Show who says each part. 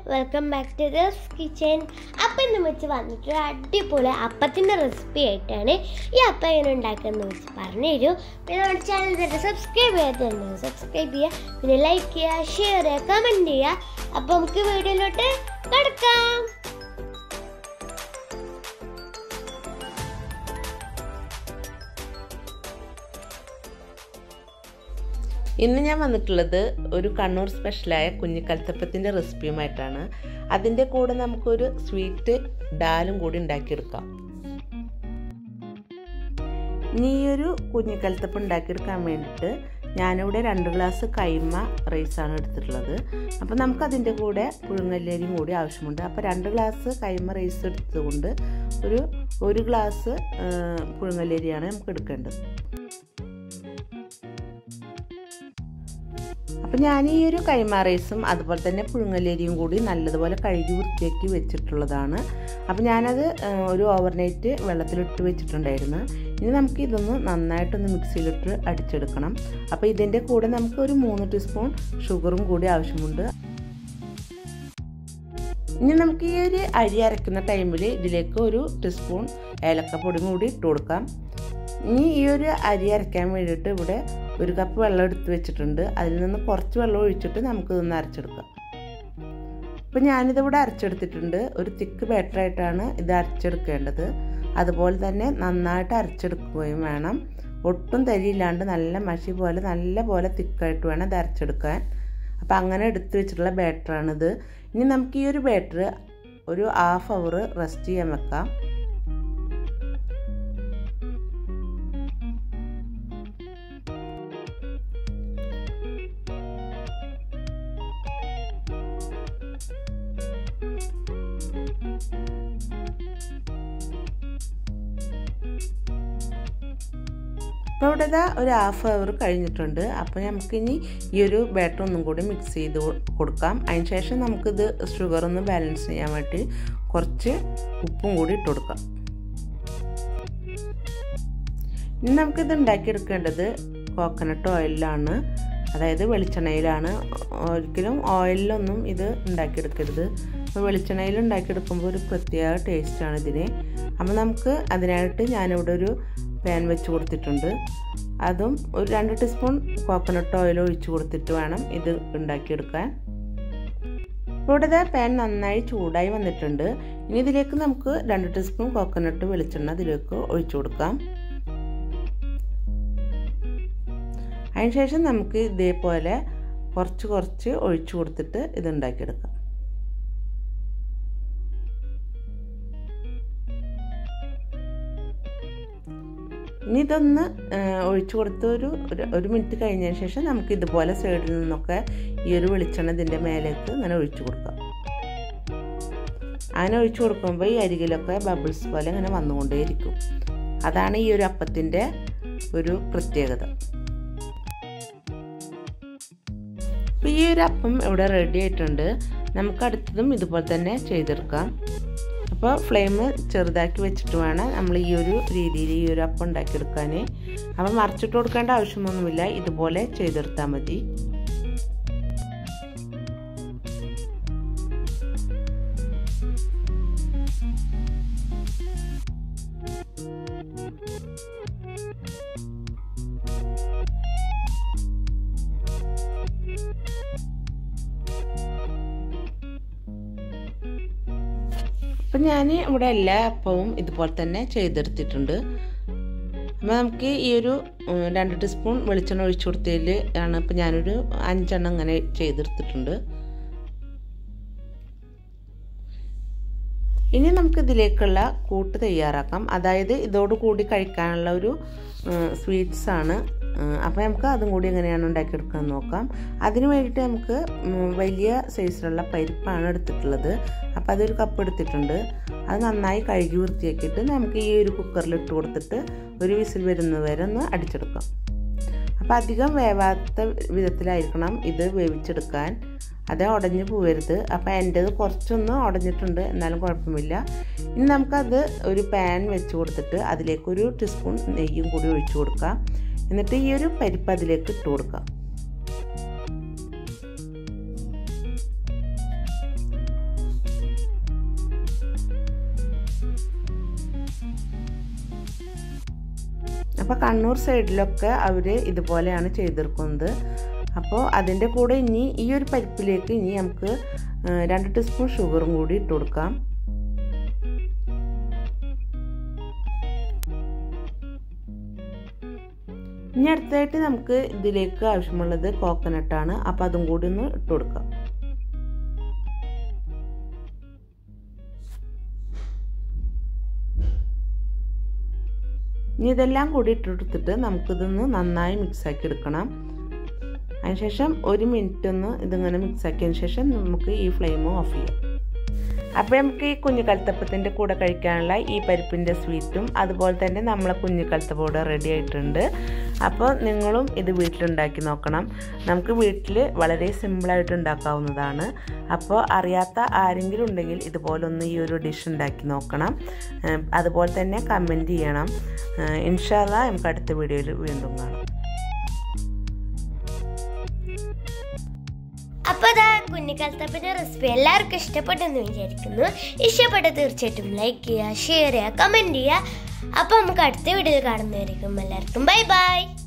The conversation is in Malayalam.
Speaker 1: welcome back to this kitchen അപ്പം ഇന്ന് വെച്ച് വന്നിട്ട് ഒരു അടിപൊളി അപ്പത്തിൻ്റെ റെസിപ്പി ആയിട്ടാണ് ഈ അപ്പം എങ്ങനെ ഉണ്ടാക്കുന്നത് വെച്ച് പറഞ്ഞു തരൂ പിന്നെ നമ്മുടെ ചാനൽ തന്നെ സബ്സ്ക്രൈബ് ചെയ്യാത്തുണ്ട് സബ്സ്ക്രൈബ് ചെയ്യുക പിന്നെ ലൈക്ക് ചെയ്യുക ഷെയർ ചെയ്യുക കമൻറ്റ് ചെയ്യുക അപ്പം നമുക്ക് വീഡിയോയിലോട്ട് കിടക്കാം
Speaker 2: ഇന്ന് ഞാൻ വന്നിട്ടുള്ളത് ഒരു കണ്ണൂർ സ്പെഷ്യലായ കുഞ്ഞിക്കൽത്തപ്പത്തിൻ്റെ റെസിപ്പിയുമായിട്ടാണ് അതിൻ്റെ കൂടെ നമുക്കൊരു സ്വീറ്റ് ഡാലും കൂടി ഉണ്ടാക്കിയെടുക്കാം ഇനി ഈ ഒരു കുഞ്ഞിക്കൽത്തപ്പം ഉണ്ടാക്കിയെടുക്കാൻ വേണ്ടിയിട്ട് ഞാനിവിടെ രണ്ട് ഗ്ലാസ് കൈമ റൈസാണ് എടുത്തിട്ടുള്ളത് അപ്പോൾ നമുക്ക് അതിൻ്റെ കൂടെ പുഴുങ്ങല്ലേരിയും കൂടി ആവശ്യമുണ്ട് അപ്പോൾ രണ്ട് ഗ്ലാസ് കൈമ റൈസ് എടുത്തുകൊണ്ട് ഒരു ഒരു ഗ്ലാസ് പുഴുങ്ങല്ലേരിയാണ് നമുക്ക് എടുക്കേണ്ടത് അപ്പം ഞാൻ ഈ ഒരു കൈമ റൈസും അതുപോലെ തന്നെ പുഴുങ്ങലേരിയും കൂടി നല്ലതുപോലെ കഴുകി വൃത്തിയാക്കി വെച്ചിട്ടുള്ളതാണ് അപ്പം ഞാനത് ഒരു ഓവർനൈറ്റ് വെള്ളത്തിലിട്ട് വെച്ചിട്ടുണ്ടായിരുന്നു ഇനി നമുക്ക് ഇതൊന്ന് നന്നായിട്ടൊന്ന് മിക്സിയിലിട്ട് അടിച്ചെടുക്കണം അപ്പോൾ ഇതിൻ്റെ കൂടെ നമുക്ക് ഒരു മൂന്ന് ടീസ്പൂൺ ഷുഗറും കൂടി ആവശ്യമുണ്ട് ഇനി നമുക്ക് ഈ ഒരു അരി അരയ്ക്കുന്ന ടൈമിൽ ഇതിലേക്ക് ഒരു ടീസ്പൂൺ ഏലക്കപ്പൊടിയും കൂടി ഇട്ട് കൊടുക്കാം ഇനി ഈ ഒരു അരി അരയ്ക്കാൻ വേണ്ടിയിട്ട് ഇവിടെ ഒരു കപ്പ് വെള്ളം എടുത്ത് വെച്ചിട്ടുണ്ട് അതിൽ നിന്ന് കുറച്ച് വെള്ളം ഒഴിച്ചിട്ട് നമുക്ക് ഇതൊന്ന് അരച്ചെടുക്കാം ഇപ്പം ഞാനിതിവിടെ അരച്ചെടുത്തിട്ടുണ്ട് ഒരു തിക്ക് ബാറ്ററായിട്ടാണ് ഇത് അരച്ചെടുക്കേണ്ടത് അതുപോലെ തന്നെ നന്നായിട്ട് അരച്ചെടുക്കുകയും വേണം ഒട്ടും തരിയില്ലാണ്ട് നല്ല മഷി പോലെ നല്ല പോലെ തിക്കായിട്ട് വേണം ഇത് അരച്ചെടുക്കാൻ അപ്പോൾ അങ്ങനെ എടുത്ത് വെച്ചിട്ടുള്ള ബാറ്ററാണിത് ഇനി നമുക്ക് ഈ ഒരു ബാറ്റർ ഒരു ഹാഫ് അവർ റെസ്റ്റ് ചെയ്യാൻ വെക്കാം അപ്പോൾ ഇവിടെ ഇതാ ഒരു ഹാഫ് അവർ കഴിഞ്ഞിട്ടുണ്ട് അപ്പോൾ നമുക്കിനി ഈ ഒരു ബാറ്റർ ഒന്നും കൂടി മിക്സ് ചെയ്ത് കൊടുക്കാം അതിന് ശേഷം നമുക്കിത് ഷുഗർ ഒന്ന് ബാലൻസ് ചെയ്യാൻ വേണ്ടി കുറച്ച് ഉപ്പും കൂടി ഇട്ട് കൊടുക്കാം ഇനി നമുക്കിത് ഉണ്ടാക്കിയെടുക്കേണ്ടത് കോക്കനട്ട് ഓയിലാണ് അതായത് വെളിച്ചെണ്ണയിലാണ് ഒരിക്കലും ഓയിലൊന്നും ഇത് ഉണ്ടാക്കിയെടുക്കരുത് അപ്പോൾ വെളിച്ചെണ്ണയിൽ ഉണ്ടാക്കിയെടുക്കുമ്പോൾ ഒരു പ്രത്യേക ടേസ്റ്റാണ് ഇതിന് അപ്പോൾ നമുക്ക് അതിനായിട്ട് ഞാനിവിടെ ഒരു പാൻ വെച്ച് കൊടുത്തിട്ടുണ്ട് അതും ഒരു രണ്ട് ടീസ്പൂൺ കോക്കനട്ട് ഓയിൽ ഒഴിച്ച് കൊടുത്തിട്ട് വേണം ഇത് ഉണ്ടാക്കിയെടുക്കാൻ ഇപ്പോൾ ഇവിടെ പാൻ നന്നായി ചൂടായി വന്നിട്ടുണ്ട് ഇനി ഇതിലേക്ക് നമുക്ക് രണ്ട് ടീസ്പൂൺ കോക്കനട്ട് വെളിച്ചെണ്ണ ഇതിലേക്ക് ഒഴിച്ചു കൊടുക്കാം അതിനുശേഷം നമുക്ക് ഇതേപോലെ കുറച്ച് കുറച്ച് ഒഴിച്ചു കൊടുത്തിട്ട് ഇത് ഉണ്ടാക്കിയെടുക്കാം ഇനി ഇതൊന്ന് ഒഴിച്ചു കൊടുത്ത് ഒരു ഒരു മിനിറ്റ് കഴിഞ്ഞതിന് ശേഷം നമുക്ക് ഇതുപോലെ സൈഡിൽ നിന്നൊക്കെ ഈ ഒരു വെളിച്ചെണ്ണ ഇതിൻ്റെ മേലേക്ക് ഇങ്ങനെ ഒഴിച്ചു കൊടുക്കാം അങ്ങനെ ഒഴിച്ചു കൊടുക്കുമ്പോൾ ഈ അരികിലൊക്കെ ബബിൾസ് പോലെ ഇങ്ങനെ വന്നുകൊണ്ടേയിരിക്കും അതാണ് ഈ ഒരു അപ്പത്തിൻ്റെ ഒരു പ്രത്യേകത അപ്പോൾ ഈ ഒരു അപ്പം ഇവിടെ റെഡി ആയിട്ടുണ്ട് നമുക്ക് അടുത്തതും ഇതുപോലെ തന്നെ ചെയ്തെടുക്കാം അപ്പോൾ ഫ്ലെയിം ചെറുതാക്കി വെച്ചിട്ട് വേണം നമ്മൾ ഈ ഒരു രീതിയിൽ ഈ ഒരു അപ്പം ഉണ്ടാക്കിയെടുക്കാൻ അപ്പം മറിച്ചിട്ട് കൊടുക്കേണ്ട ആവശ്യമൊന്നുമില്ല ഇതുപോലെ ചെയ്തെടുത്താൽ മതി അപ്പം ഞാൻ ഇവിടെ എല്ലാ അപ്പവും ഇതുപോലെ തന്നെ ചെയ്തെടുത്തിട്ടുണ്ട് അപ്പോൾ നമുക്ക് ഈ ഒരു രണ്ട് ടീസ്പൂൺ വെളിച്ചെണ്ണ ഒഴിച്ചു കൊടുത്തതിൽ ആണ് ഇപ്പം ഞാനൊരു അഞ്ചെണ്ണം അങ്ങനെ ചെയ്തെടുത്തിട്ടുണ്ട് ഇനി നമുക്ക് ഇതിലേക്കുള്ള കൂട്ട് തയ്യാറാക്കാം അതായത് ഇതോട് കൂടി കഴിക്കാനുള്ള ഒരു സ്വീറ്റ്സ് ആണ് അപ്പോൾ നമുക്ക് അതും കൂടി എങ്ങനെയാണ് ഉണ്ടാക്കിയെടുക്കാൻ നോക്കാം അതിന് വേണ്ടിയിട്ട് നമുക്ക് വലിയ സൈസിലുള്ള പരിപ്പാണ് എടുത്തിട്ടുള്ളത് അപ്പോൾ അതൊരു കപ്പ് എടുത്തിട്ടുണ്ട് അത് നന്നായി കഴുകി വൃത്തിയാക്കിയിട്ട് നമുക്ക് ഈ ഒരു കുക്കറിൽ ഇട്ട് കൊടുത്തിട്ട് ഒരു വിസിൽ വരുന്നത് വരെ ഒന്ന് അടിച്ചെടുക്കാം അപ്പോൾ അധികം വേവാത്ത വിധത്തിലായിരിക്കണം ഇത് വേവിച്ചെടുക്കാൻ അത് ഉടഞ്ഞു പോകരുത് അപ്പോൾ എൻ്റേത് കുറച്ചൊന്ന് ഉടഞ്ഞിട്ടുണ്ട് എന്നാലും കുഴപ്പമില്ല ഇനി നമുക്കത് ഒരു പാൻ വെച്ച് കൊടുത്തിട്ട് അതിലേക്കൊരു ടീസ്പൂൺ നെയ്യും കൂടി ഒഴിച്ചു കൊടുക്കാം എന്നിട്ട് ഈ ഒരു പരിപ്പ് അതിലേക്ക് ഇട്ട് കൊടുക്കാം അപ്പോൾ കണ്ണൂർ സൈഡിലൊക്കെ അവർ ഇതുപോലെയാണ് ചെയ്തെടുക്കുന്നത് അപ്പോൾ അതിൻ്റെ കൂടെ ഇനി ഈ ഒരു പരിപ്പിലേക്ക് ഇനി നമുക്ക് രണ്ട് ടീസ്പൂൺ ഷുഗറും കൂടി ഇട്ട് കൊടുക്കാം ഇനി അടുത്തായിട്ട് നമുക്ക് ഇതിലേക്ക് ആവശ്യമുള്ളത് കോക്കനട്ടാണ് അപ്പോൾ അതും കൂടി ഒന്ന് ഇട്ട് കൊടുക്കാം ഇനി ഇതെല്ലാം കൂടി ഇട്ടെടുത്തിട്ട് നമുക്കിതൊന്ന് നന്നായി മിക്സാക്കി എടുക്കണം അതിനുശേഷം ഒരു മിനിറ്റ് ഒന്ന് ഇതിങ്ങനെ മിക്സാക്കിയതിന് ശേഷം നമുക്ക് ഈ ഫ്ലെയിം ഓഫ് ചെയ്യാം അപ്പോൾ നമുക്ക് ഈ കുഞ്ഞു കൽത്തപ്പത്തിൻ്റെ കൂടെ കഴിക്കാനുള്ള ഈ പരിപ്പിൻ്റെ സ്വീറ്റും അതുപോലെ തന്നെ നമ്മളെ കുഞ്ഞു കൽത്തപ്പോട് റെഡി ആയിട്ടുണ്ട് അപ്പോൾ നിങ്ങളും ഇത് വീട്ടിലുണ്ടാക്കി നോക്കണം നമുക്ക് വീട്ടിൽ വളരെ സിമ്പിളായിട്ട് ഉണ്ടാക്കാവുന്നതാണ് അപ്പോൾ അറിയാത്ത ആരെങ്കിലും ഉണ്ടെങ്കിൽ ഇതുപോലൊന്ന് ഈ ഒരു ഡിഷ് ഉണ്ടാക്കി നോക്കണം അതുപോലെ തന്നെ കമൻറ്റ് ചെയ്യണം ഇൻഷാല്ല നമുക്ക് അടുത്ത വീഡിയോയിൽ വീണ്ടും കാണാം
Speaker 1: അപ്പോൾ അതാ കുഞ്ഞിക്കൽത്തപ്പിൻ്റെ റെസിപ്പി എല്ലാവർക്കും ഇഷ്ടപ്പെട്ടെന്ന് വിചാരിക്കുന്നു ഇഷ്ടപ്പെട്ട തീർച്ചയായിട്ടും ലൈക്ക് ചെയ്യുക ഷെയർ ചെയ്യുക കമൻറ്റ് ചെയ്യുക അപ്പോൾ നമുക്ക് അടുത്ത വീഡിയോയിൽ കാണുന്നതായിരിക്കും എല്ലാവർക്കും ബൈ ബൈ